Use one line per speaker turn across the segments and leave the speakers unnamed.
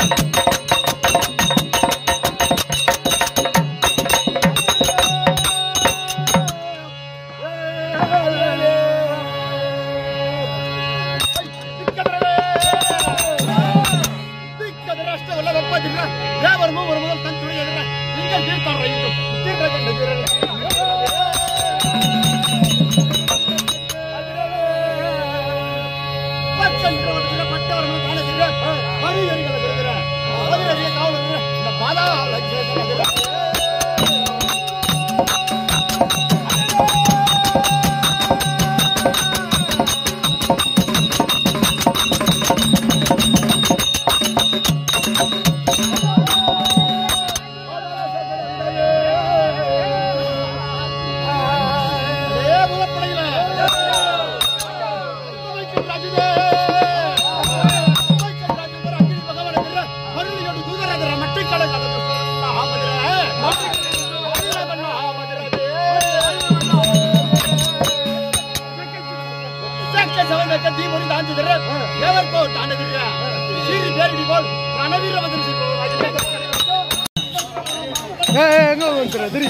எங்க வந்துடுற திரி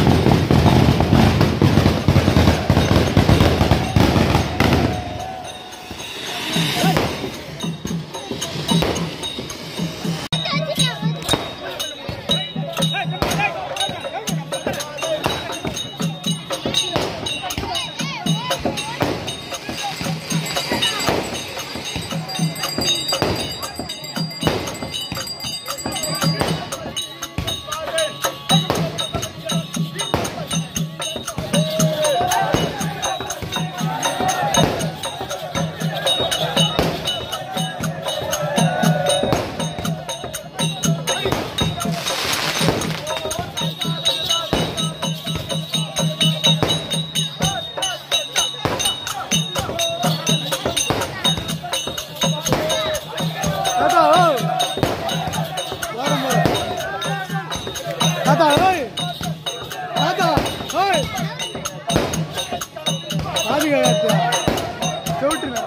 தாத்தா ஓய் வாரம் போற தாத்தா ஓய் தாத்தா ஓய் பாதுகாத்தா செவிட்டுனா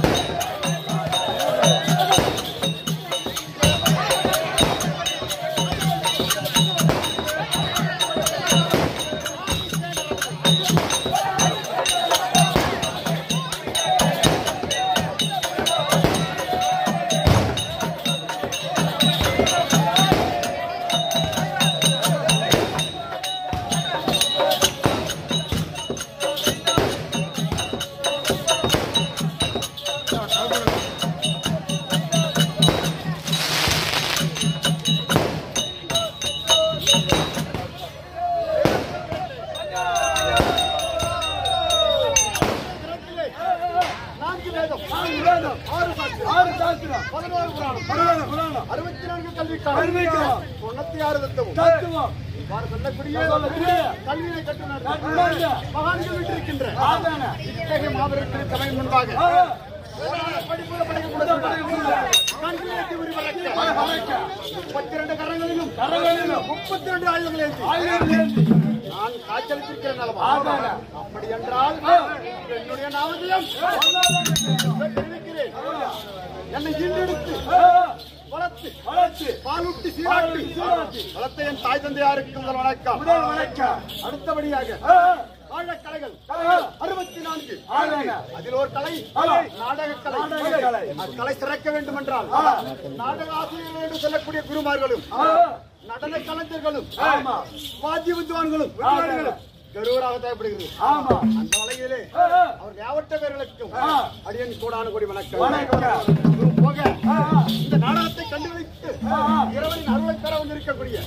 நான்கு வேதம் நான்கு வேதம் ஆறு சாஸ்திரம் ஆறு சாஸ்திரம் பதினோரு புராணம் புராணம் புராணம் அறுபத்தி நான்கு கல்விக்காலம் கல்விக்காலம் தொண்ணூத்தி ஆறு தத்துவம் தத்துவம் இவ்வாறு சொல்லக்கூடிய கல்வியை கட்டுனர் மகான்கள் விட்டிருக்கின்ற இத்தகைய மாபெரும் சபை முன்பாக படிப்புல படிக்கக்கூடாது கண்களை எட்டி உரிவளக்க முப்பத்தி ரெண்டு கரங்களிலும் கரங்களிலும் முப்பத்தி ரெண்டு ஆயுதங்கள் ஏந்தி நான் காய்ச்சலித்திருக்கிறேன் அல்லவா அப்படி என்றால் என்னுடைய நாமத்தையும் தெரிவிக்கிறேன் என்னை ஈண்டெடுத்து வளர்த்து வளர்த்து பாலூட்டி சீராட்டி சீராட்டி வளர்த்த என் தாய் தந்தையாருக்கு முதல் வணக்கம் வணக்கம் அடுத்தபடியாக ஆழக்கலைகள் அறுபத்தி நான்கு அதில் ஒரு கலை நாடக கலை அக்கலை சிறக்க வேண்டும் என்றால் நாடக ஆசிரியர்கள் என்று சொல்லக்கூடிய குருமார்களும் நடன கலைஞர்களும் வாத்திய வித்வான்களும் கருவராக தேவைப்படுகிறது அந்த வகையிலே அவர் யாவட்ட பேர்களுக்கும் அடியன் கூடான கொடி வணக்கம் இது போக இந்த நாடகத்தை கண்டுபிடித்து இரவனின் அருளை பெற வந்திருக்கக்கூடிய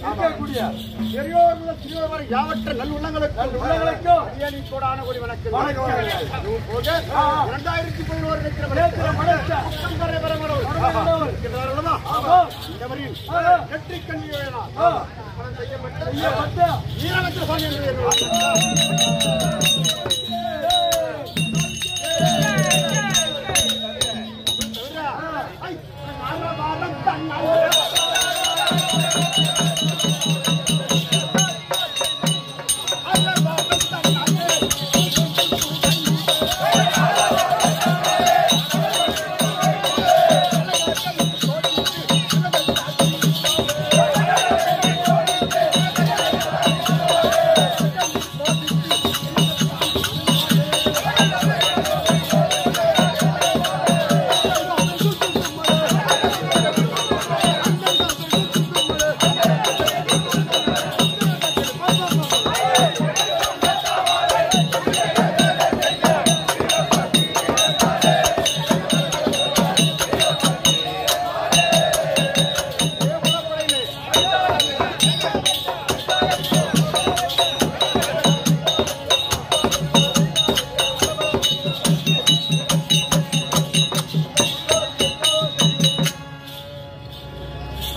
பெரியோர் சிறியோர் வரை யாவற்ற நல் உள்ளங்களுக்கு அடியனின் கூடான கொடி வணக்கம் இது போக இரண்டாயிரத்தி பதினோரு நிற்கிற பக்கம் வரை வர வரவு. இருக்கிறார்களா? இந்த வரியில் நெற்றிக் கண்ணி வேணாம். பணம் செய்யப்பட்ட வீரபத்ர சுவாமி என்று எண்ணுவார். ஐ, மரபாரம் தன்னால்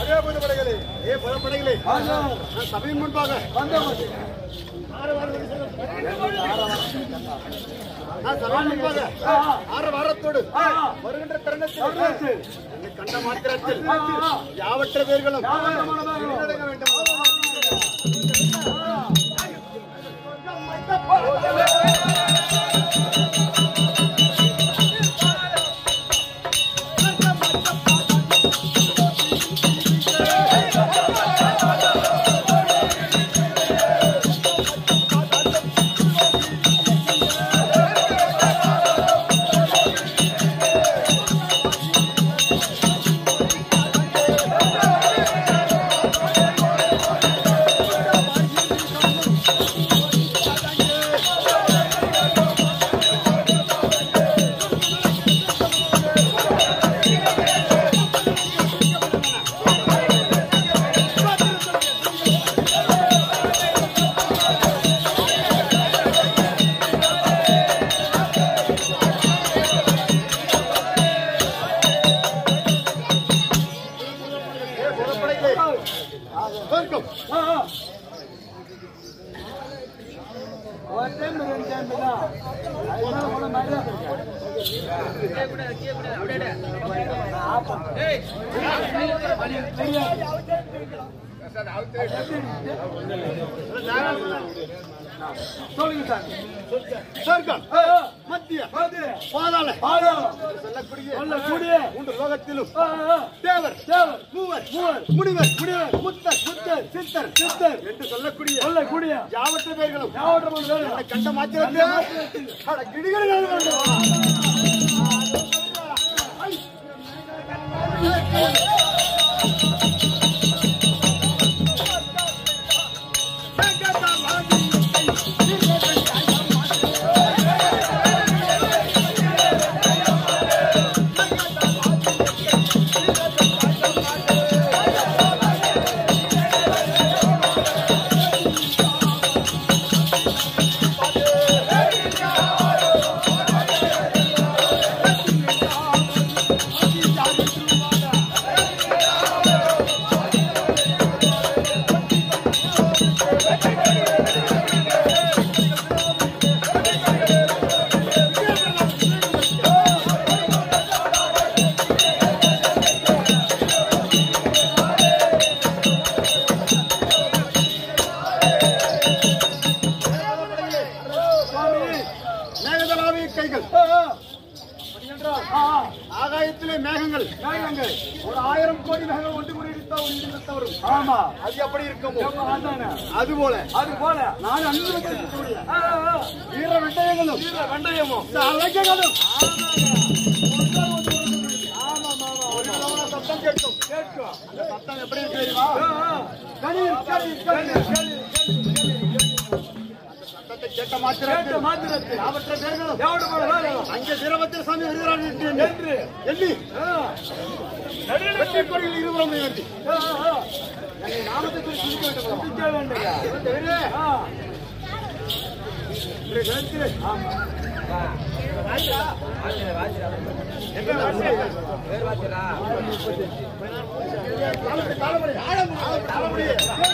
அதே புதுப்படைகளே ஏ புதுப்படைகளே நான் சபையின் முன்பாக நான் சபையின் முன்பாக ஆறு வாரத்தோடு வருகின்ற தருணத்தில் என்னை கண்ட மாத்திரத்தில் யாவற்ற பேர்களும் கீழடங்க வேண்டும் ஏ புதுப்படைகளே வணக்கம்
சொல்லுங்க சார்
சொர்க்கம் மத்திய பாதாள சொல்லக்கூடிய
சொல்லக்கூடிய
மூன்று லோகத்திலும்
ஆ, ஆ.
தேவர்
தேவர்,
மூவர்
மூவர்,
முனிவர்
முனிவர்,
முத்தர்
முத்தர்,
சித்தர்
சித்தர்,
என்று சொல்லக்கூடிய
சொல்லக்கூடிய
யாவற்ற பேர்களும்
யாவற்றமும் வேறு.
என்னை கண்ட மாத்திரத்தில் அட கிடுகிடு நான் வேண்டும். மேகதலாவிய கைகள் ஆகாயத்திலே மேகங்கள்
நாயகங்கள்.
ஒரு ஆயிரம் கோடி மேகங்கள் ஒன்று கூடியிருந்தா ஒரு இடிந்த வரும்
ஆமா
அது எப்படி இருக்குமோ
எவ்வளவு அதானே.
அது போல
அது போல
நான் அனுபவிக்கக்கூடிய
ஆ, ஆ.
வீர வெண்டையங்களும்
வீர வெந்தயமும்
இந்த அலங்கைகளும் ஒரு விதமான சத்தம் கேட்கும்
கேட்கும்.
அந்த சத்தம் எப்படி இருக்கு தெரியுமா
ஆ, ஆ.
கணீர், கணீர், கணீர், கணீர். சத்தத்தை கேட்ட
கேட்ட
மாத்திரத்தில்
மாத்திரத்தில்
யாவற்ற பேர்களும்
எவ்வளவு போல வேணும்?
அங்கே வீரபத்திர சாமி வருகிறார் என்று
என்று.
எண்ணி
ஆ.
வெற்றி கொடியில் இருபுறம் உயர்த்தி
ஆ, ஆ.
எங்கள் நாமத்தை குறித்து சிரிக்க வேண்டும் அல்லவா?
சிரிக்க வேண்டுங்க.
தவிர,
ஆ.
இன்றைய தினத்திலே காலத்து காலப்படி, ஆழம் காலப்படி.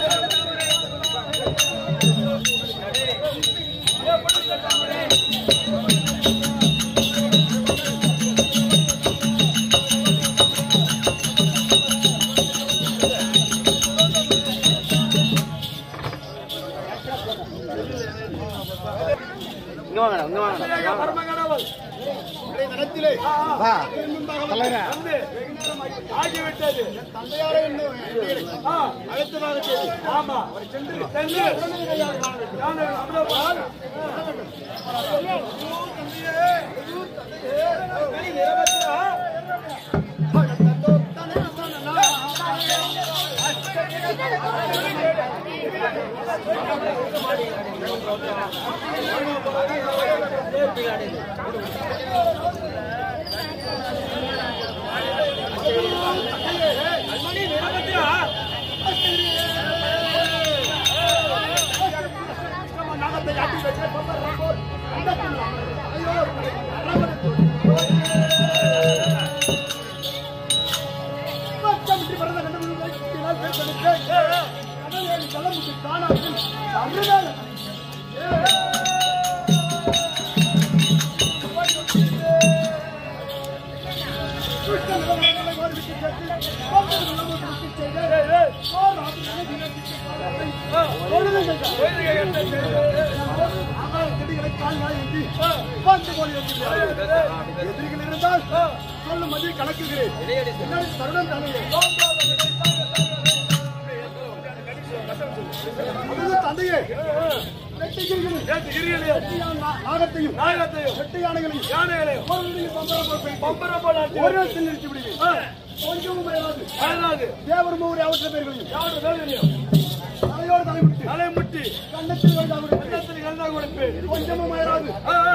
விநாயக பரமகடவுள்.
இன்றைய தினத்திலே அதன் முன்பாக
வந்து வெகு நேரம் ஆகி- ஆகிவிட்டது
தந்தையாரை என்னும் எண்ணியரை
ஆ.
அழைத்ததாக செய்தி
ஆமா அவர் சென்று சென்று நான் அவ்வளவு
பச்சமிட்டு பறந்த கண்டபடி எடுத்தெடுத்தேன். கடலேறி கலமுக்கு காணாமல் அருளால எதிரிகள் இருந்தால் சொல்லும் மதிய கணக்குகிறேன் பின்னாடி தருணம் தானே அது தந்தையே வெட்டுகிறீர்கள். வெட்டியான் நா- நாகத்தையும் வெட்டு யானைகளையும் ஒருவரையும் பம்பரம் போட்டு வைத்து ஒரு இடத்தில் நிறுத்தி விடுவேன் கொஞ்சமும் பயனாது தேவர் மூவரை அவற்ற பேர்களையும் தலையோடு தலைமுட்டி கண்ணத்தில் வைத்து கொஞ்சமும் அயராது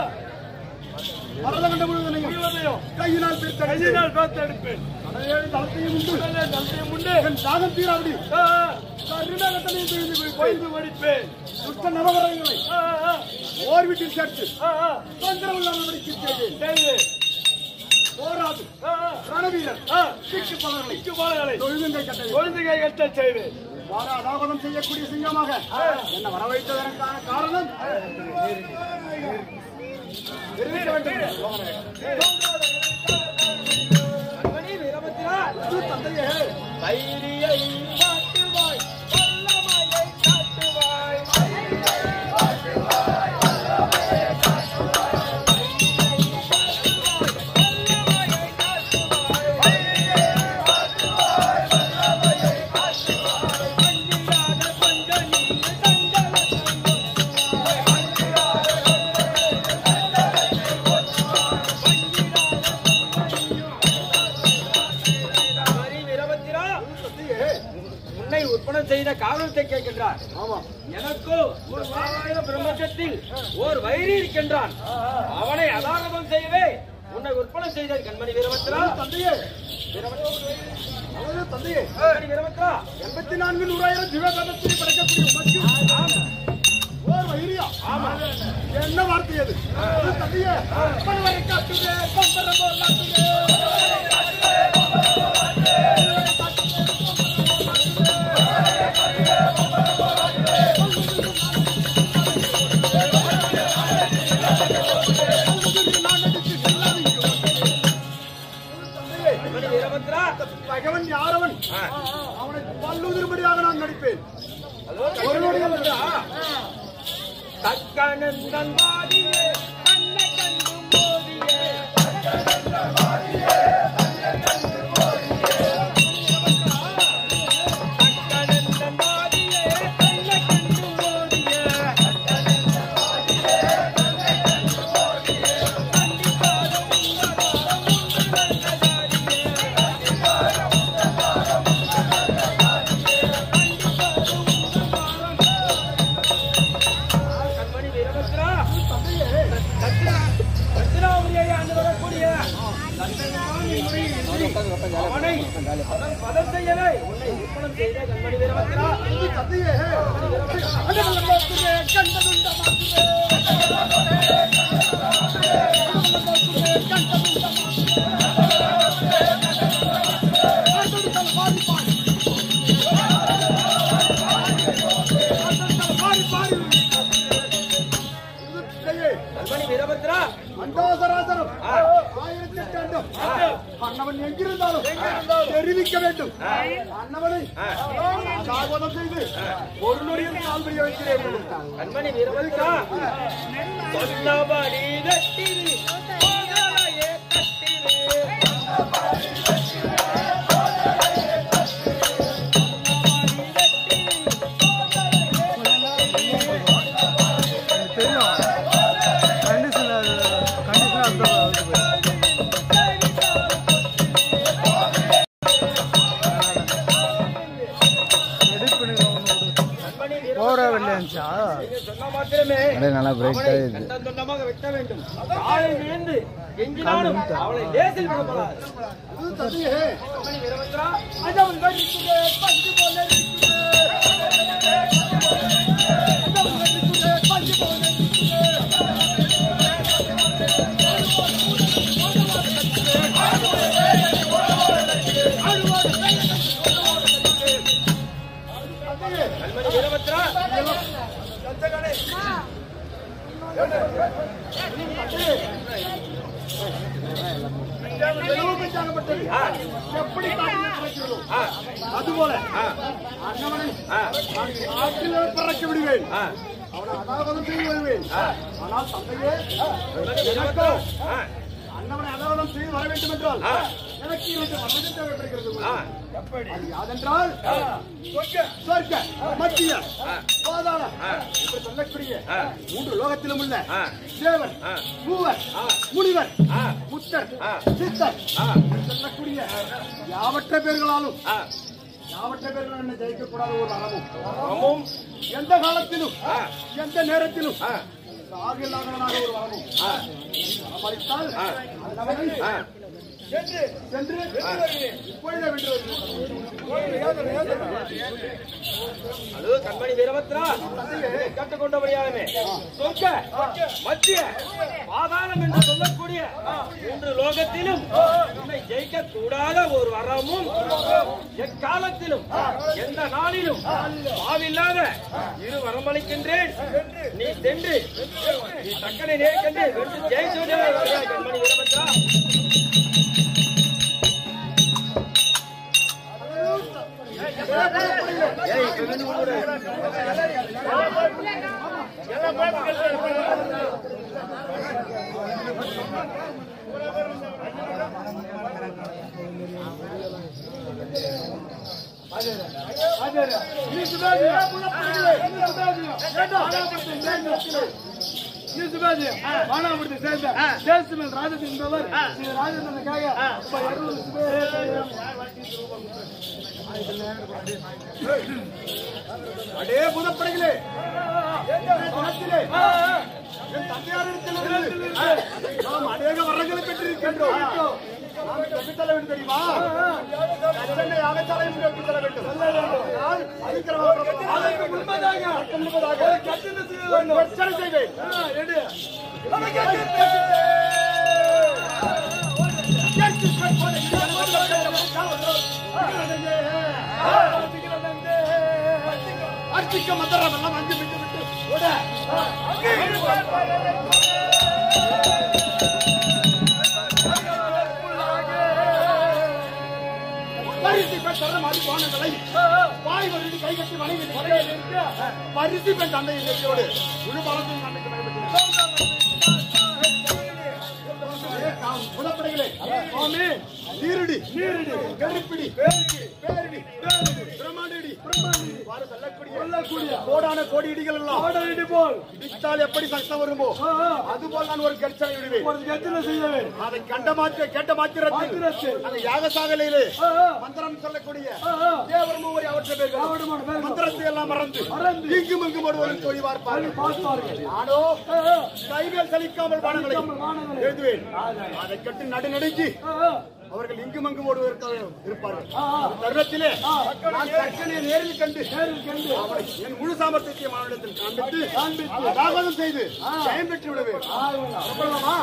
மரண கண்ட முழுவதையும் கையினால் பிரித்த கடலேழு தளத்தையும் உண்டு என் தாகம் தீராவிடி கருணாகத்தனையும் பிரிந்து வைப்பேன் துஷ்ட நவகரங்களை ஓர் வீட்டில் சேர்த்து தொந்தரவு இல்லாமல் வெடித்து செய்து போராது ரணவீரர் சிக்கு பலர்களை தொழுதுங்கை கட்டளை வாராதாபதம் செய்யக்கூடிய சிங்கமாக என்ன வரவைத்ததற்கான காரணம் தெரிவிக்க வேண்டும் இது தந்தையே தந்தையே
உன்னை உற்பணம் செய்த காரணத்தை கேட்கின்றார்
ஆமா
எனக்கோ ஒரு மாவாய பிரம்மச்சத்தில் ஓர் வைரி இருக்கின்றான் அவனை அதாரதம் செய்யவே உன்னை உற்பணம் செய்த கண்மணி வீரபத்ரா
தந்தையே அதாவது தந்தையே
கண்மணி வீரபத்ரா
எண்பத்தி நான்கு நூறாயிரம் திவ்யகாலத்தில் படைக்கக்கூடிய உமக்கு ஓர் வைரியா ஆமா என்ன வார்த்தை அது இது தந்தையே பணவரை காட்டுதே பம்பர போல் நாட்டுதே
கண்மணி வீரபத்ரா
பகவன் யாரவன் அவனை பல்லுதிர்படியாக நான் நடிப்பேன் ஒரு நொடியில்
தக்கனந்தன் வாடியே கண்ண கண்டும் போதியே தக்கனந்தன் வாடியே கண்ண கண்டும் போதியே கண்மணி வீரபத்ரா தட்சிணாபுரியை ஆண்டு வரக்கூடிய தண்டனானி முறையில் அவனை அவன் பதம் செய்யவே உன்னை உற்பணம் செய்த கண்மணி வீரபத்ரா
இது தந்தையே அடவலம் பார்த்துதே கண்டதுண்ட மாத்துதே
கண்மணி வீரபத்ரா
மண்டோசராசரம் ஆயிரத்தி எட்டு ஆண்டும் அண்ணவன் எங்கிருந்தாலும் தெரிவிக்க வேண்டும் அண்ணவனை சாகவதம் செய்து ஒரு நொடியில் கால் பிடிய வைக்கிறேன்
கண்மணி வீரபத்ரா சொன்னபடி நட்டிரு போகலையே தட்டிரு
தெரியும் கண்டிஷன் கண்டிஷன் அந்த எடிட் பண்ணிடுவோம்
கண்மணி
ஓவரா வெளியே இருந்துச்சா
நீங்க சொன்ன மாத்திரமே
நல்லா break
அவனை
ஆயிடுது.
கண்டம் துண்டமாக வெட்ட வேண்டும் காலை விழுந்து எங்கினாலும் அவளை லேசில் விடப்படாது
இது தந்தையே
கண்மணி வீரபத்ரா
அஜவன் கடிக்குதே பஞ்சு போல இருக்குதே அஜவன் கடிக்குதே பஞ்சு போல இருக்குதே நிறுவனப்பட்டது. எப்படி காட்டில் பறக்கிறதோ, அதுபோல அண்ணவனை நான் காட்டிலே பறக்க விடுவேன் அவனை அதாவதம் செய்து வருவேன் ஆனால் தந்தையே எனக்கோ அண்ணவனை அதாவதம் செய்து வர வேண்டும் என்றால் எனக்கு இரண்டு மரணம் தேவைப்படுகிறது அது யாதென்றால் சொர்க்க மத்திய பாதாள என்று சொல்லக்கூடிய மூன்று லோகத்திலும் உள்ள தேவர் மூவர் முனிவர் முத்தர் சித்தர் என்று சொல்லக்கூடிய யாவற்ற பேர்களாலும் யாவற்ற பேர்கள் என்ன ஜெயிக்க கூடாத ஒரு வரமும் எந்த காலத்திலும் எந்த நேரத்திலும் சாகில்லாதவனாக ஒரு வரமும் வரமளித்தால் அந்தவனை சென்று சென்று இப்பொழுதே வென்று வருகிறேன்.
அது கண்மணி வீரபத்ரா கற்றுக்கொண்டபடியாலுமே சொர்க்க மத்திய பாதாளம் என்று சொல்லக்கூடிய மூன்று லோகத்திலும் உன்னை ஜெயிக்க கூடாத ஒரு வரமும் எக்காலத்திலும் எந்த நாளிலும் பாவில்லாத இரு வரமளிக்கின்றேன் நீ சென்று நீ தக்கனை நேர்கண்டு வென்று ஜெயிச்சு வருகிறாய் கண்மணி வீரபத்ரா
மானாபுரத்தை சேர்ந்த ஜெயசிமன் ராஜன் என்பவர் ஸ்ரீ ராஜேந்திரனுக்காக இப்ப இருநூறு சுபேரம்
அடே புதப்படைகளே இன்றைய தினத்திலே என் தந்தையாரிடத்திலிருந்து நாம் அநேக வரங்களை பெற்றிருக்கின்றோம் நாம் எப்படி செல்ல வேண்டும் தெரியுமா சென்னை அகச்சாலையும் எப்படி செல்ல வேண்டும் ஆனால் அதிகரமாக அதற்கு முன்பதாக அதற்கு முன்பதாக ஒரு பிரச்சனை செய்வேன் அர்ச்சிக்க மந்திரம் எல்லாம் அஞ்சு விட்டு விட்டு விட. பரிசு பெற்ற மாதிரி பானங்களை வாய் வருது கை கட்டி வணங்கி பரிசு பெண் தந்தை இயற்கையோடு முழு பலத்தையும் தந்தைக்கு புதப்படைகளே சுவாமி நீருடி நீருடி கருப்பிடி பேரிடி பிரம்மாண்டடி இவ்வாறு சொல்லக்கூடிய கோடான கோடி இடிகள் எல்லாம்
இடி போல்
இடித்தால் எப்படி சத்தம் வருமோ அதுபோல் நான் ஒரு கற்சனை விடுவேன்
ஒரு கத்தில செய்தவன்
அதை கண்ட மாற்ற கேட்ட மாத்திரத்தில்
மாத்திரத்தில்.
அந்த யாகசாகலையிலே
ஆ, ஆ.
மந்திரம் சொல்லக்கூடிய
ஆ, ஆ.
தேவர் மூவரை அவற்றை பேர்கள்
அவருமான பேர்கள்.
மந்திரத்தை எல்லாம் மறந்து
மறந்து.
இங்கும் இங்கும் ஒருவரும் தொழி பார்ப்பார்கள்
பார்ப்பார்கள்
நானோ
ஆ, ஆ.
கைவேல் சலிக்காமல் பானங்களை
சலிக்காமல் பானங்களை.
எழுதுவேன் அதை கட்டு நடுநடுங்கி
ஆ, ஆ.
அவர்கள் இங்கும் அங்கும் ஓடுவதற்கு இருப்பார்கள்
ஆ, ஆ.
ஒரு தருணத்திலே நான் கற்கனை நேரில் கண்டு
நேரில் கண்டு
அவனை என் முழு சாமர்த்தியத்தை மாநிலத்தில் காண்பித்து தாமதம் செய்து ஜெயம் பெற்று விடுவேன் புறப்படலாமா?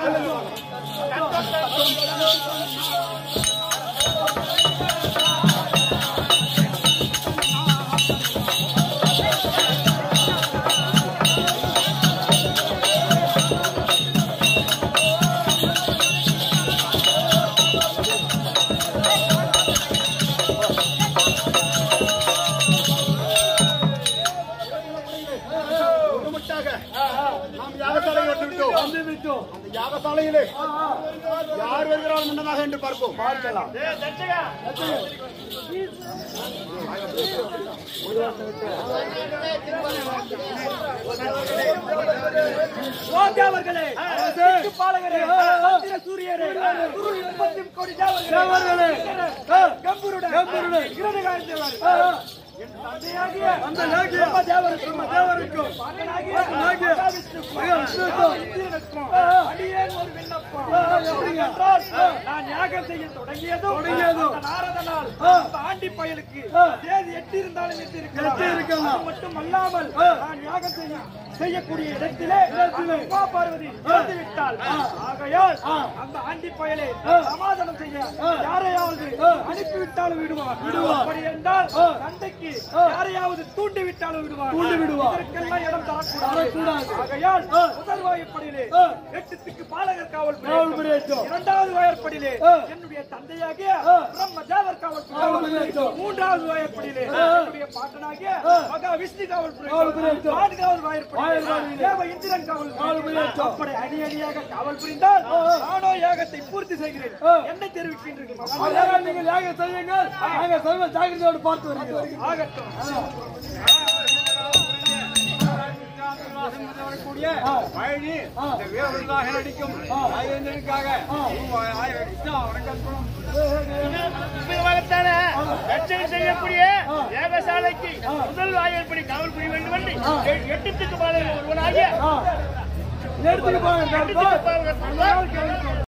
ஒருமுட்டாக நாம் யாகசாலை வந்து விட்டோம்
வந்து விட்டோம்
அந்த யாகசாலையிலே யார் வருகிறார்கள் முன்னதாக என்று பார்ப்போம் பார்க்கலாம்
தேவர்களே பாலகரே சந்திர சூரியரே குரு முப்பத்தி கோடி தேவர்களே கம்புருட கம்புருட கிரணகாந்தவர் என் தந்தையாகிய
அந்த நாகிய
பிரம்ம தேவருக்கும்
பிரம்ம தேவருக்கும்
மகனாகிய
நாகிய
மகாவிஷ்ணுக்கும்
மகாவிஷ்ணுக்கும்
இந்திரனுக்கும் அடியேன் ஒரு விண்ணப்பம்
எப்படிங்க?
என்றால், நான் யாகம் செய்ய தொடங்கியதும்
தொடங்கியதும்.
அந்த நாரதனால்
ஆ.
அந்த ஆண்டி பயலுக்கு
ஆ.
தேதி எட்டி இருந்தாலும் எட்டி இருக்கலாம்
எட்டி இருக்கலாம்.
அது மட்டும் அல்லாமல்
ஆ.
நான் யாகம் செய்ய செய்யக்கூடிய இடத்திலே அந்த உமா பார்வதி இறந்து விட்டாள் ஆகையால் அந்த ஆண்டி பயலை சமாதானம் செய்ய யாரையாவது அனுப்பிவிட்டாலும் விடுவார்
விடுவார்.
அப்படி என்றால்
ஆ.
கண்ட சண்டைக்கு யாரையாவது தூண்டி விட்டாலும் விடுவார்
தூண்டி விடுவார்.
இதற்கெல்லாம் இடம் தரக்கூடாது
தரக்கூடாது.
ஆகையால் முதல் வாய்ப்படியிலே எட்டுத்துக்கு பாலகர் காவல்
காவல்
புரியட்டும்.
புரியட்டும்.
இரண்டாவது வாய்ப்படியிலே
ஆ.
என்னுடைய தந்தையாகிய பிரம்மதேவர் காவல்
காவல்
புரியட்டும்.
புரியட்டும்.
மூன்றாவது வாய்ப்படியிலே என்னுடைய பாட்டனாகிய மகா விஷ்ணு காவல்
காவல் புரியட்டும்.
நான்காவது வாய்ப்படியிலே
வாய்ப்படியிலே
தேவ இந்திரன் காவல்
காவல் புரியட்டும்.
அப்படி அணி அணியாக காவல் புரிந்தால் நானோ யாகத்தை பூர்த்தி செய்கிறேன்
ஆ.
என்ன தெரிவிக்கின்றீர்கள் மகா?
அதனால் நீங்கள் யாகம் செய்யுங்கள் நாங்கள் சர்வ ஜாக்கிரதையோடு பார்த்து வருகிறோம்
ஆகட்டும்
வரக்கூடிய பழனி இந்த வீரர்களாக நடிக்கும் ராஜேந்திரனுக்காக வணக்கம்
மகத்தான ரட்சணை செய்யக்கூடிய ஏகசாலைக்கு முதல் வாயிற்படி காவல் புரிய வேண்டும் என்று எ- எட்டுத்துக்கு பாதையில் ஒருவனாகிய
எடுத்துட்டு போங்க
எட்டுத்துக்கு பாதையில்